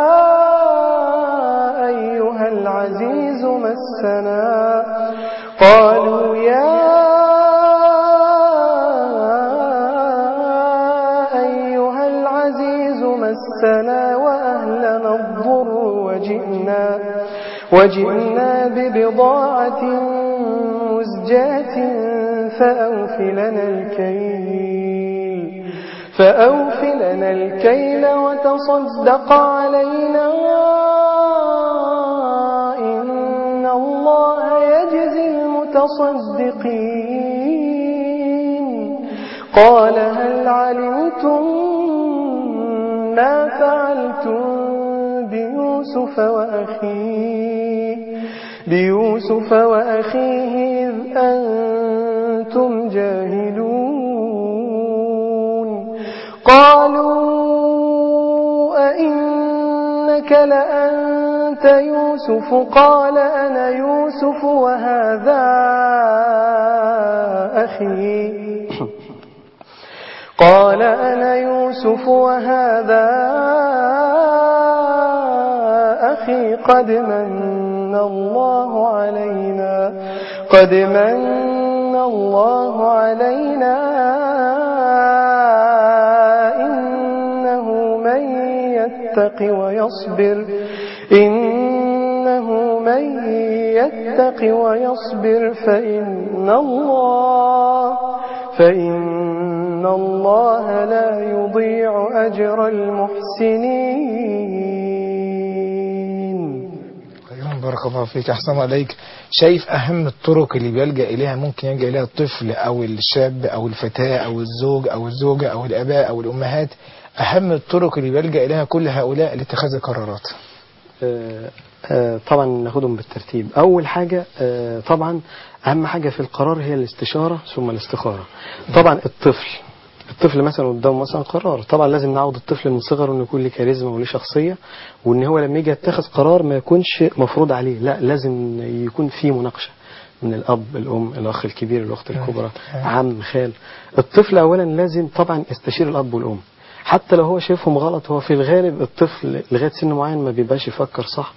Speaker 3: أيها العزيز مسنا قالوا يا أيها العزيز مسنا وأهلنا الضر وجئنا وجئنا ببضاعة مزجاة فأوفلنا الكيل فأوفلنا الكيل وتصدق علينا إن الله يجزي المتصدقين قال هل علمتم ما فعلتم بيوسف وأخيه بيوسف وأخيه إذ أنتم جاهلون قالوا أئنك لأنت يوسف قال أنا يوسف وهذا أخي قال أنا يوسف وهذا أخي قد من الله علينا قد من الله علينا إنه من يتق ويصبر إنه من يتق ويصبر فإن الله فإن الله لا يضيع أجر المحسنين
Speaker 2: خيرا بارك الله فيك أحسن الله عليك شايف أهم الطرق اللي بيلجأ إليها ممكن يلجأ إليها الطفل أو الشاب أو الفتاة أو الزوج أو الزوجة أو الآباء أو الأمهات أهم الطرق اللي بيلجأ إليها كل هؤلاء لاتخاذ القرارات
Speaker 3: آه، آه، طبعا ناخدهم بالترتيب أول حاجة آه، طبعا أهم حاجة في القرار هي الاستشارة ثم الاستخارة طبعا الطفل الطفل مثلا قدامه مثلا قرار طبعا لازم نعود الطفل من صغره انه يكون له كاريزما وليه شخصيه وان هو لما يجي يتخذ قرار ما يكونش مفروض عليه لا لازم يكون في مناقشه من الاب الام الاخ الكبير الاخت الكبرى عم خال الطفل اولا لازم طبعا يستشير الاب والام حتى لو هو شايفهم غلط هو في الغالب الطفل لغايه سن معين ما بيبقاش يفكر صح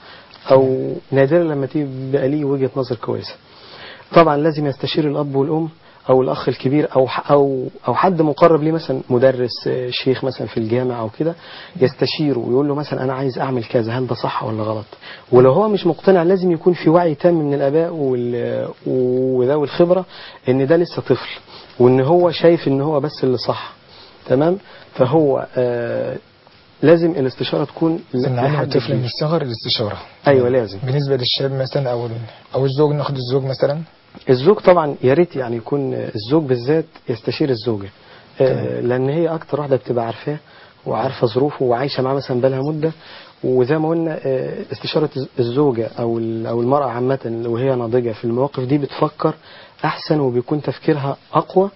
Speaker 3: او نادرا لما تبقى ليه وجهه نظر كويسه طبعا لازم يستشير الاب والام او الاخ الكبير او او او حد مقرب ليه مثلا مدرس آه، شيخ مثلا في الجامع او كده يستشيره ويقول له مثلا انا عايز اعمل كذا هل ده صح ولا غلط ولو هو مش مقتنع لازم يكون في وعي تام من الاباء وال- وذوي الخبره ان ده لسه طفل وان هو شايف ان هو بس اللي صح تمام فهو آه لازم الاستشاره تكون
Speaker 2: لازم نعلم
Speaker 3: لحد
Speaker 2: الطفل من
Speaker 3: كبير.
Speaker 2: الصغر الاستشارة
Speaker 3: ايوه لازم
Speaker 2: بالنسبة للشاب مثلا أو ال- أو الزوج ناخد الزوج مثلا
Speaker 3: الزوج طبعا يا ريت يعني يكون الزوج بالذات يستشير الزوجه آه، لان هي اكتر واحده بتبقى عارفاه وعارفه ظروفه وعايشه معاه مثلا بقالها مده وزي ما قلنا آه، استشاره الزوجه او ال- او المراه عامه وهي ناضجه في المواقف دي بتفكر احسن وبيكون تفكيرها اقوى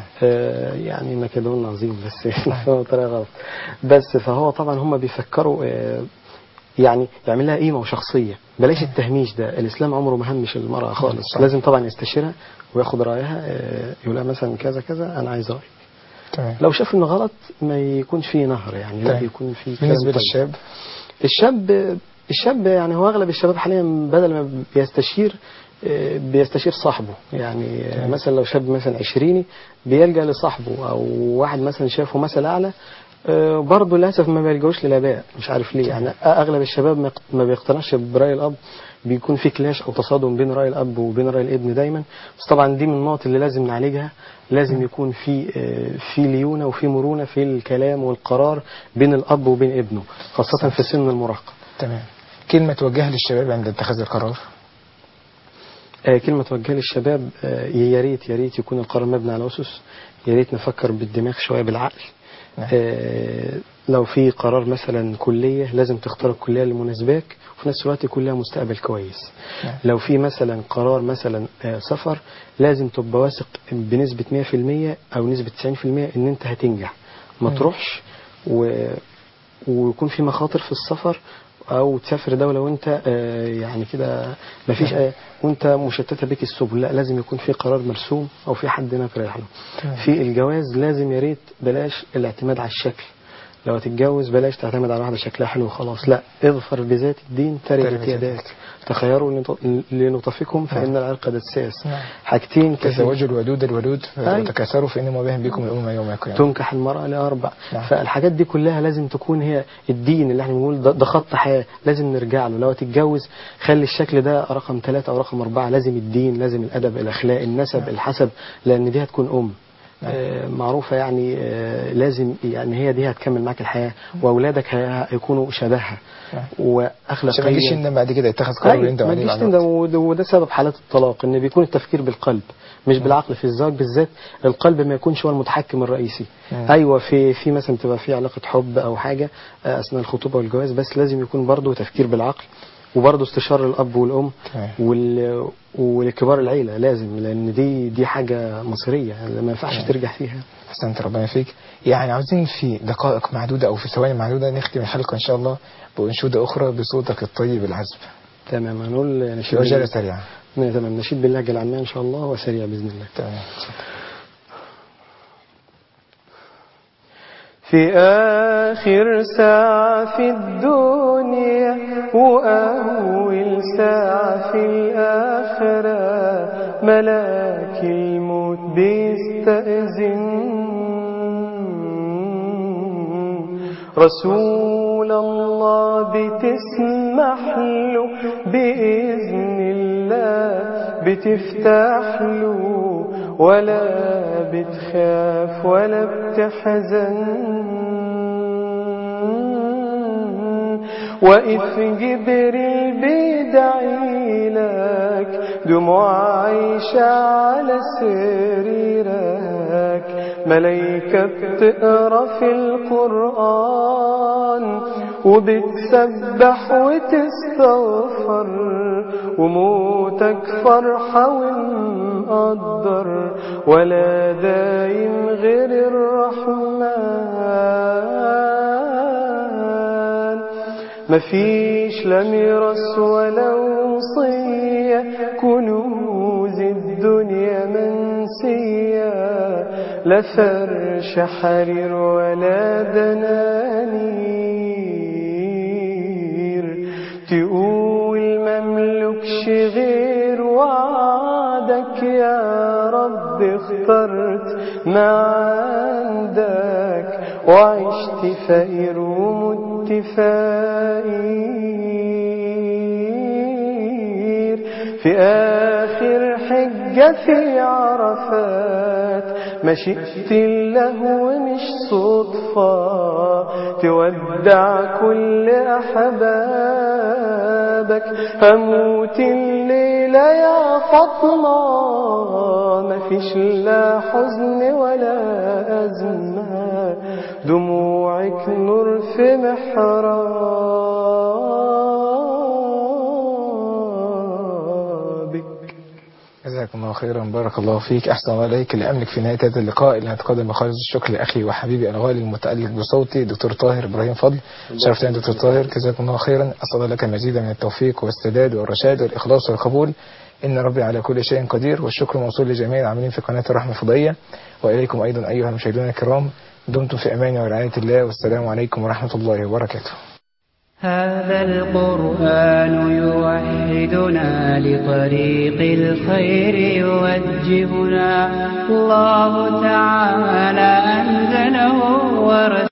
Speaker 3: آه، يعني مكدون عظيم بس فهو طريقه غلط بس فهو طبعا هم بيفكروا آه، يعني يعمل لها قيمه وشخصيه بلاش التهميش ده الاسلام عمره ما همش المراه خالص
Speaker 2: صح.
Speaker 3: لازم طبعا يستشيرها وياخد رايها آه، يقول لها مثلا كذا كذا انا عايز رايك
Speaker 2: تمام
Speaker 3: لو شاف انه غلط ما يكونش فيه نهر يعني لا
Speaker 2: طيب.
Speaker 3: يكون فيه كلام
Speaker 2: بالنسبة
Speaker 3: طيب.
Speaker 2: للشاب
Speaker 3: الشاب الشاب يعني هو اغلب الشباب حاليا بدل ما بيستشير آه، بيستشير صاحبه يعني آه،
Speaker 2: تمام.
Speaker 3: مثلا لو شاب مثلا عشريني بيلجأ لصاحبه او واحد مثلا شافه مثل اعلى آه، برضه للاسف ما بيلجوش للاباء مش عارف ليه يعني اغلب الشباب ما يق- ما بيقتنعش براي الاب بيكون في كلاش او تصادم بين راي الاب وبين راي الابن دايما بس طبعا دي من النقط اللي لازم نعالجها لازم يكون في آه، في ليونه وفي مرونه في الكلام والقرار بين الاب وبين ابنه خاصه في سن المراهقه
Speaker 2: تمام كلمة توجهها للشباب عند اتخاذ القرار
Speaker 3: آه، كلمة توجهها للشباب آه، يا ريت يا ريت يكون القرار مبني على أسس يا ريت نفكر بالدماغ شوية بالعقل
Speaker 2: نعم.
Speaker 3: آه، لو في قرار مثلا كلية لازم تختار الكلية اللي مناسباك وفي نفس الوقت يكون لها مستقبل كويس
Speaker 2: نعم.
Speaker 3: لو في مثلا قرار مثلا آه، سفر لازم تبقى واثق بنسبة 100% أو نسبة 90% إن أنت هتنجح ما
Speaker 2: مم.
Speaker 3: تروحش و... ويكون في مخاطر في السفر او تسافر دوله وانت آه، يعني كده ما فيش آه، وانت مشتته بك السبل لا لازم يكون في قرار مرسوم او في حد هناك رايح له
Speaker 2: تمام.
Speaker 3: في الجواز لازم يا ريت بلاش الاعتماد على الشكل لو هتتجوز بلاش تعتمد على واحدة شكلها حلو وخلاص لا اظفر بذات الدين تربت
Speaker 2: تربت
Speaker 3: يداك
Speaker 2: يداك.
Speaker 3: تخيروا لنط- لنطفكم فإن العرق دساس
Speaker 2: نعم.
Speaker 3: حاجتين كثير
Speaker 2: تزوجوا الودود الودود
Speaker 3: أيوة.
Speaker 2: وتكاثروا فإن مباهم بكم الأمم يوم القيامة
Speaker 3: تنكح المرأة لأربع
Speaker 2: نعم.
Speaker 3: فالحاجات دي كلها لازم تكون هي الدين اللي احنا بنقول ده, ده خط حياة لازم نرجع له لو تتجوز خلي الشكل ده رقم ثلاثة أو رقم أربعة لازم الدين لازم الأدب الأخلاق النسب الحسب لأن دي هتكون أم
Speaker 2: نعم.
Speaker 3: آه، معروفة يعني آه، لازم يعني هي دي هتكمل معاك الحياة وأولادك هي- هيكونوا شبهها
Speaker 2: نعم. عشان ما يجيش
Speaker 3: وأخلاقيا
Speaker 2: يندم بعد كده يتخذ قرار
Speaker 3: أيوة،
Speaker 2: ويندم
Speaker 3: ما
Speaker 2: عليه
Speaker 3: تجيش
Speaker 2: بعد
Speaker 3: تندم
Speaker 2: وقت.
Speaker 3: وده, وده سبب حالات الطلاق ان بيكون التفكير بالقلب مش بالعقل في الزواج بالذات القلب ما يكونش هو المتحكم الرئيسي
Speaker 2: مم.
Speaker 3: ايوه في في مثلا تبقى في علاقه حب او حاجه آه، اثناء الخطوبه والجواز بس لازم يكون برضه تفكير بالعقل وبرضه استشاره الاب والام
Speaker 2: تمام.
Speaker 3: وال ولكبار العيله لازم لان دي دي حاجه مصيريه يعني ما ينفعش ترجع فيها
Speaker 2: أحسنت ربنا فيك يعني عاوزين في دقائق معدودة أو في ثواني معدودة نختم الحلقة إن شاء الله بأنشودة أخرى بصوتك الطيب العذب
Speaker 3: تمام هنقول
Speaker 2: في
Speaker 3: نشيد
Speaker 2: عجالة
Speaker 3: بالله-
Speaker 2: سريعة
Speaker 3: تمام نشيد باللهجه العاميه ان شاء الله وسريع باذن الله
Speaker 2: تمام
Speaker 3: في آخر ساعة في الدنيا وأول ساعة في الآخرة ملاك الموت بيستأذن رسول الله بتسمح له بإذن الله بتفتح له ولا بتخاف ولا بتحزن وقف جبريل بيدعي لك دموع عايشة على سريرك ملايكة بتقرا في القرآن وبتسبح وتستغفر وموتك فرحة ومقدر ولا دايم غير الرحمن مفيش لا ميراث ولا وصية كنوز الدنيا منسية لا فرش حرير ولا دنانير تقول مملكش غير وعدك يا رب اخترت ما عندك وعشت فقير ومت فقير في آخر حجة في عرفات مشيئة الله ومش صدفة تودع كل أحبابك هموت الليلة يا فاطمة مفيش لا حزن ولا أزمة دموعك نور في محرابك
Speaker 2: جزاكم الله خيرا بارك الله فيك احسن الله اليك اللي املك في نهايه هذا اللقاء اللي نتقدم بخالص الشكر لاخي وحبيبي الغالي المتالق بصوتي دكتور طاهر ابراهيم فضل شرفتنا دكتور طاهر جزاكم الله خيرا اسال الله لك المزيد من التوفيق والسداد والرشاد والاخلاص والقبول ان ربي على كل شيء قدير والشكر موصول لجميع العاملين في قناه الرحمه الفضائيه واليكم ايضا ايها المشاهدون الكرام دمتم في امان ورعايه الله والسلام عليكم ورحمه الله وبركاته
Speaker 1: هذا القرآن يوحدنا لطريق الخير يوجهنا الله تعالى أنزله ورسوله